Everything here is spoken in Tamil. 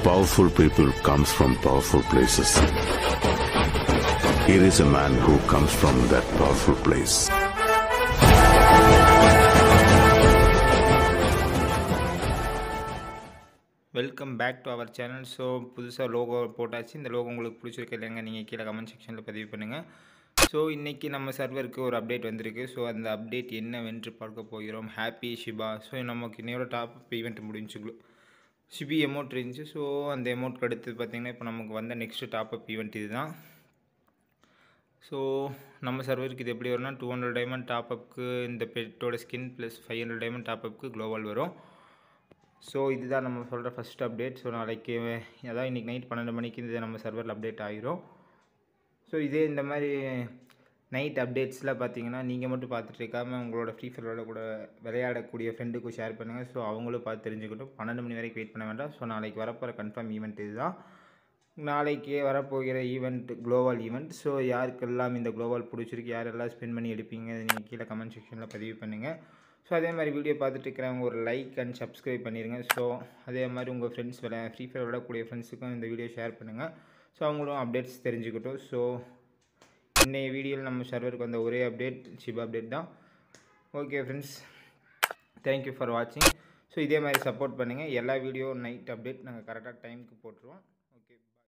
Powerful people comes from powerful places. Here is a man who comes from that powerful place. Welcome back to our channel so புதுசாக லோகோ போட்டாச்சு இந்த லோகோ உங்களுக்கு பிடிச்சிருக்கு இல்லைங்க நீங்கள் கீழே கமெண்ட் செக்ஷனில் பதிவு பண்ணுங்கள் ஸோ இன்றைக்கி நம்ம சர்வருக்கு ஒரு அப்டேட் வந்திருக்கு ஸோ அந்த அப்டேட் என்னவென்று பார்க்க போகிறோம் ஹாப்பி ஷிபா ஸோ நமக்கு இன்னையோட டாப் ஈவெண்ட் முடிஞ்சு ஷிபி எமௌண்ட் இருந்துச்சு ஸோ அந்த எமௌண்ட்க்கு அடுத்து பார்த்திங்கன்னா இப்போ நமக்கு வந்த நெக்ஸ்ட் டாப் அப் ஈவெண்ட் இதுதான் ஸோ நம்ம சர்வருக்கு இது எப்படி வரும்னா டூ ஹண்ட்ரட் டைமண்ட் டாப் அப்க்கு இந்த பெட்டோட skin plus five hundred diamond top அப்க்கு குளோபல் வரும் ஸோ இதுதான் நம்ம சொல்கிற ஃபஸ்ட் அப்டேட் ஸோ நாளைக்கு அதான் இன்றைக்கி நைட் பன்னெண்டு மணிக்கு இது நம்ம சர்வரில் அப்டேட் ஆகிரும் ஸோ இதே இந்த மாதிரி நைட் அப்டேட்ஸில் பார்த்தீங்கன்னா நீங்கள் மட்டும் பார்த்துட்டு இருக்காமல் உங்களோட ஃப்ரீ ஃபயரோட கூட விளையாடக்கூடிய ஃப்ரெண்டுக்கும் ஷேர் பண்ணுங்கள் ஸோ அவங்களும் பார்த்து தெரிஞ்சுக்கிட்டும் பன்னெண்டு மணி வரைக்கும் வெயிட் பண்ண வேண்டாம் ஸோ நாளைக்கு வரப்போகிற கன்ஃபார்ம் ஈவெண்ட் இதுதான் நாளைக்கு வரப்போகிற ஈவெண்ட் குளோபல் ஈவெண்ட் ஸோ யாருக்கெல்லாம் இந்த குளோபல் பிடிச்சிருக்கு யாரெல்லாம் ஸ்பெண்ட் பண்ணி எடுப்பீங்க அதை நீங்கள் கீழே கமெண்ட் செக்ஷனில் பதிவு பண்ணுங்கள் ஸோ அதே மாதிரி வீடியோ பார்த்துட்டு இருக்கிறவங்க ஒரு லைக் அண்ட் சப்ஸ்கிரைப் பண்ணிடுங்க ஸோ அதே மாதிரி உங்கள் ஃப்ரெண்ட்ஸ் விளையா ஃப்ரீ ஃபயர் விடக்கூடிய ஃப்ரெண்ட்ஸுக்கும் இந்த வீடியோ ஷேர் பண்ணுங்கள் ஸோ அவங்களும் அப்டேட்ஸ் தெரிஞ்சுக்கிட்டும் ஸோ இன்னைய வீடியோவில் நம்ம சர்வருக்கு வந்த ஒரே அப்டேட் ஷிப் அப்டேட் தான் ஓகே ஃப்ரெண்ட்ஸ் தேங்க்யூ ஃபார் வாட்சிங் ஸோ இதே மாதிரி சப்போர்ட் பண்ணுங்கள் எல்லா வீடியோ நைட் அப்டேட் நாங்கள் கரெக்டாக டைமுக்கு போட்டுருவோம்